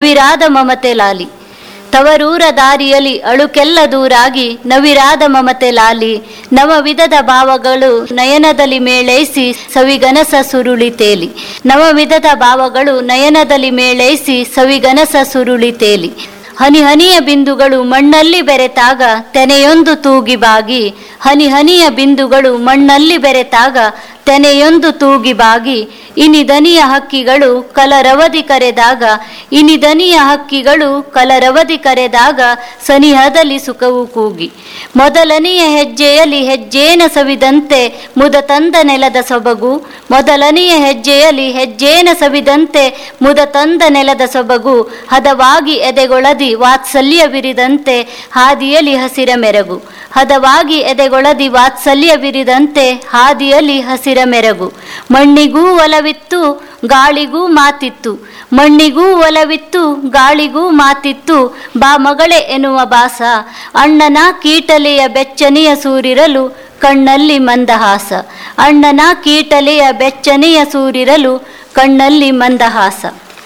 ನವಿರಾದ ಮಮತೆ ಲಾಲಿ ತವರೂರ ದಾರಿಯಲ್ಲಿ ಅಳುಕೆಲ್ಲ ದೂರಾಗಿ ನವಿರಾದ ಮಮತೆ ಲಾಲಿ ನವ ವಿಧದ ಭಾವಗಳು ನಯನದಲ್ಲಿ ಮೇಳೈಸಿ ಸವಿಗನಸ ಸುರುಳಿ ತೇಲಿ ನವ ವಿಧದ ಭಾವಗಳು ನಯನದಲ್ಲಿ ಮೇಳೈಸಿ ಸವಿಗನಸ ಸುರುಳಿ ತೇಲಿ ಹನಿ ಹನಿಯ ಬಿಂದುಗಳು ಮಣ್ಣಲ್ಲಿ ಬೆರೆತಾಗ ತೆನೆಯೊಂದು ತೂಗಿ ಬಾಗಿ ಹನಿ ಹನಿಯ ಬಿಂದುಗಳು ಮಣ್ಣಲ್ಲಿ ಬೆರೆತಾಗ ತೆನೆಯೊಂದು ತೂಗಿ ಬಾಗಿ ಇನಿದನಿಯ ಹಕ್ಕಿಗಳು ಕಲರವಧಿ ಕರೆದಾಗ ಇನಿದನಿಯ ಹಕ್ಕಿಗಳು ಕಲರವಧಿ ಕರೆದಾಗ ಸನಿಹದಲ್ಲಿ ಸುಖವು ಕೂಗಿ ಮೊದಲನೆಯ ಹೆಜ್ಜೆಯಲ್ಲಿ ಹೆಜ್ಜೇನ ಸವಿದಂತೆ ಮುದ ತಂದ ನೆಲದ ಸೊಬಗು ಮೊದಲನೆಯ ಹೆಜ್ಜೆಯಲ್ಲಿ ಹೆಜ್ಜೇನ ಸವಿದಂತೆ ಮುದ ತಂದ ನೆಲದ ಸೊಬಗು ಹದವಾಗಿ ಎದೆಗೊಳದಿ ವಾತ್ಸಲ್ಯ ಬಿರಿದಂತೆ ಹಾದಿಯಲ್ಲಿ ಹಸಿರ ಮೆರಗು ಹದವಾಗಿ ಎದೆಗೊಳದಿ ವಾತ್ಸಲ್ಯ ಬಿರಿದಂತೆ ಹಾದಿಯಲ್ಲಿ ಹಸಿರ ಮೆರಗು ಮಣ್ಣಿಗೂ ಒಲವಿತ್ತು ಗಾಳಿಗೂ ಮಾತಿತ್ತು ಮಣ್ಣಿಗೂ ಒಲವಿತ್ತು ಗಾಳಿಗೂ ಮಾತಿತ್ತು ಬಾ ಮಗಳೇ ಎನ್ನುವ ಬಾಸ ಅಣ್ಣನ ಕೀಟಲೆಯ ಬೆಚ್ಚನೆಯ ಸೂರಿರಲು ಕಣ್ಣಲ್ಲಿ ಮಂದಹಾಸ ಅಣ್ಣನ ಕೀಟಲೆಯ ಬೆಚ್ಚನೆಯ ಸೂರಿರಲು ಕಣ್ಣಲ್ಲಿ ಮಂದಹಾಸ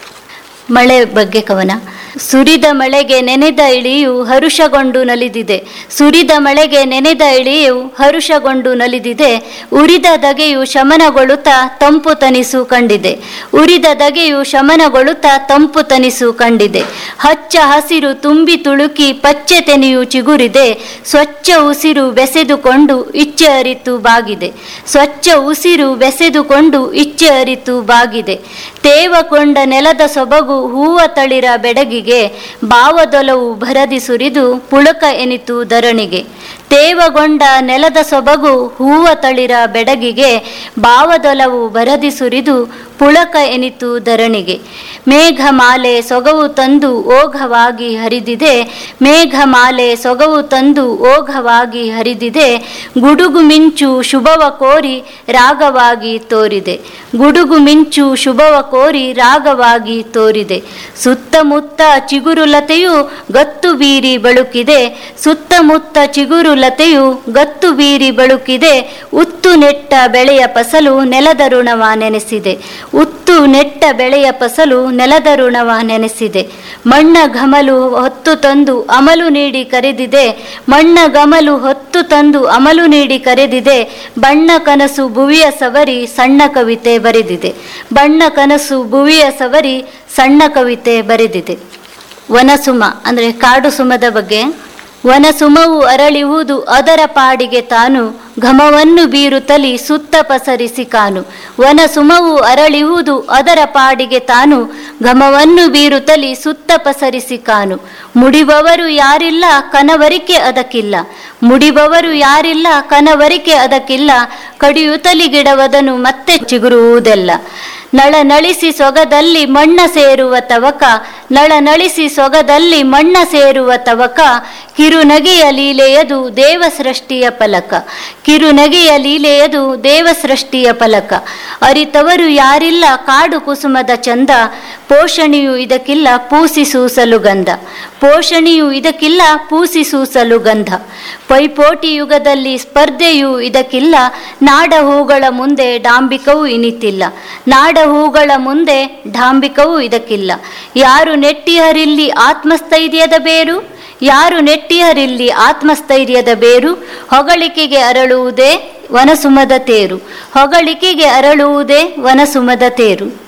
ಮಳೆ ಬಗ್ಗೆ ಕವನ ಸುರಿದ ಮಳೆಗೆ ನೆನೆದ ಇಳಿಯು ಹರುಷಗೊಂಡು ನಲಿದಿದೆ ಸುರಿದ ಮಳೆಗೆ ನೆನೆದ ಇಳಿಯು ಹರುಷಗೊಂಡು ನಲಿದಿದೆ ಉರಿದ ದಗೆಯು ಶಮನಗೊಳ್ಳುತ್ತಾ ತಂಪು ತನಿಸು ಕಂಡಿದೆ ಉರಿದ ದಗೆಯು ಶಮನಗೊಳ್ಳುತ್ತಾ ತಂಪು ತನಿಸು ಕಂಡಿದೆ ಹಚ್ಚ ಹಸಿರು ತುಂಬಿ ತುಳುಕಿ ಪಚ್ಚೆ ತೆನೆಯು ಚಿಗುರಿದೆ ಸ್ವಚ್ಛ ಉಸಿರು ಬೆಸೆದುಕೊಂಡು ಇಚ್ಛೆ ಅರಿತು ಬಾಗಿದೆ ಸ್ವಚ್ಛ ಉಸಿರು ಬೆಸೆದುಕೊಂಡು ಇಚ್ಛೆ ಅರಿತು ಬಾಗಿದೆ ತೇವಕೊಂಡ ನೆಲದ ಸೊಬಗು ಹೂವ ತಳಿರ ಬೆಡಗಿಗೆ ಭಾವದೊಲವು ಭರದಿ ಸುರಿದು ಪುಳಕ ಎನಿತು ಧರಣಿಗೆ ತೇವಗೊಂಡ ನೆಲದ ಸೊಬಗು ಹೂವ ತಳಿರ ಬೆಡಗಿಗೆ ಭಾವದೊಲವು ಭರದಿ ಸುರಿದು ಪುಳಕ ಎನಿತು ಧರಣಿಗೆ ಮೇಘಮಾಲೆ ಸೊಗವು ತಂದು ಓಘವಾಗಿ ಹರಿದಿದೆ ಮೇಘಮಾಲೆ ಸೊಗವು ತಂದು ಓಘವಾಗಿ ಹರಿದಿದೆ ಗುಡುಗು ಮಿಂಚು ಶುಭವ ಕೋರಿ ರಾಗವಾಗಿ ತೋರಿದೆ ಗುಡುಗು ಮಿಂಚು ಶುಭವ ಕೋರಿ ರಾಗವಾಗಿ ತೋರಿದೆ ಸುತ್ತಮುತ್ತ ಚಿಗುರುಲತೆಯು ಗತ್ತು ಬೀರಿ ಬಳುಕಿದೆ ಸುತ್ತಮುತ್ತ ಚಿಗುರುಲತೆಯು ಗತ್ತು ಬೀರಿ ಬಳುಕಿದೆ ಉತ್ತು ನೆಟ್ಟ ಬೆಳೆಯ ಫಸಲು ನೆಲದ ಋಣವ ನೆನೆಸಿದೆ ಉತ್ತು ನೆಟ್ಟ ಬೆಳೆಯ ಫಸಲು ನೆಲದ ಋಣವ ನೆನೆಸಿದೆ ಮಣ್ಣ ಘಮಲು ಹೊತ್ತು ತಂದು ಅಮಲು ನೀಡಿ ಕರೆದಿದೆ ಮಣ್ಣ ಗಮಲು ಹೊತ್ತು ತಂದು ಅಮಲು ನೀಡಿ ಕರೆದಿದೆ ಬಣ್ಣ ಕನಸು ಭುವಿಯ ಸವರಿ ಸಣ್ಣ ಕವಿತೆ ಬರೆದಿದೆ ಬಣ್ಣ ಕನಸು ಭುವಿಯ ಸವರಿ ಸಣ್ಣ ಕವಿತೆ ಬರೆದಿದೆ ವನಸುಮ ಅಂದರೆ ಕಾಡು ಸುಮದ ಬಗ್ಗೆ ವನಸುಮವು ಅರಳಿಯುವುದು ಅದರ ಪಾಡಿಗೆ ತಾನು ಘಮವನ್ನು ಬೀರುತ್ತಲಿ ಸುತ್ತ ಪಸರಿಸಿ ಕಾನು ವನಸುಮವು ಅರಳಿಯುವುದು ಅದರ ಪಾಡಿಗೆ ತಾನು ಘಮವನ್ನು ಬೀರುತ್ತಲಿ ಸುತ್ತ ಪಸರಿಸಿ ಕಾನು ಮುಡಿಬವರು ಯಾರಿಲ್ಲ ಕನವರಿಕೆ ಅದಕ್ಕಿಲ್ಲ ಮುಡಿಬವರು ಯಾರಿಲ್ಲ ಕನವರಿಕೆ ಅದಕ್ಕಿಲ್ಲ ಕಡಿಯುತ್ತಲಿ ಗಿಡವದನು ಮತ್ತೆ ಚಿಗುರುವುದೆಲ್ಲ ನಳನಳಿಸಿ ಸೊಗದಲ್ಲಿ ಮಣ್ಣ ಸೇರುವ ತವಕ ನಳನಳಿಸಿ ಸೊಗದಲ್ಲಿ ಮಣ್ಣ ಸೇರುವ ತವಕ ಕಿರುನಗೆಯ ಲೀಲೆಯದು ದೇವ ಸೃಷ್ಟಿಯ ಫಲಕ ಕಿರುನಗೆಯ ಲೀಲೆಯದು ದೇವ ಸೃಷ್ಟಿಯ ಫಲಕ ಅರಿತವರು ಯಾರಿಲ್ಲ ಕಾಡು ಕುಸುಮದ ಚಂದ ಪೋಷಣೆಯು ಇದಕ್ಕಿಲ್ಲ ಪೂಸಿಸೂಸಲು ಗಂಧ ಪೋಷಣೆಯು ಇದಕ್ಕಿಲ್ಲ ಪೂಸಿಸೂಸಲು ಗಂಧ ಪೈಪೋಟಿ ಯುಗದಲ್ಲಿ ಸ್ಪರ್ಧೆಯು ಇದಕ್ಕಿಲ್ಲ ನಾಡ ಹೂಗಳ ಮುಂದೆ ಡಾಂಬಿಕವೂ ಇನಿತಿಲ್ಲ ನಾಡ ಹೂಗಳ ಮುಂದೆ ಡಾಂಬಿಕವೂ ಇದಕ್ಕಿಲ್ಲ ಯಾರು ನೆಟ್ಟಿಹರಿಲ್ಲಿ ಆತ್ಮಸ್ಥೈರ್ಯದ ಬೇರು ಯಾರು ನೆಟ್ಟಿಹರಿಲ್ಲಿ ಆತ್ಮಸ್ಥೈರ್ಯದ ಬೇರು ಹೊಗಳಿಕೆಗೆ ಅರಳುವುದೇ ವನಸುಮದ ತೇರು ಹೊಗಳಿಕೆಗೆ ಅರಳುವುದೇ ವನಸುಮದ ತೇರು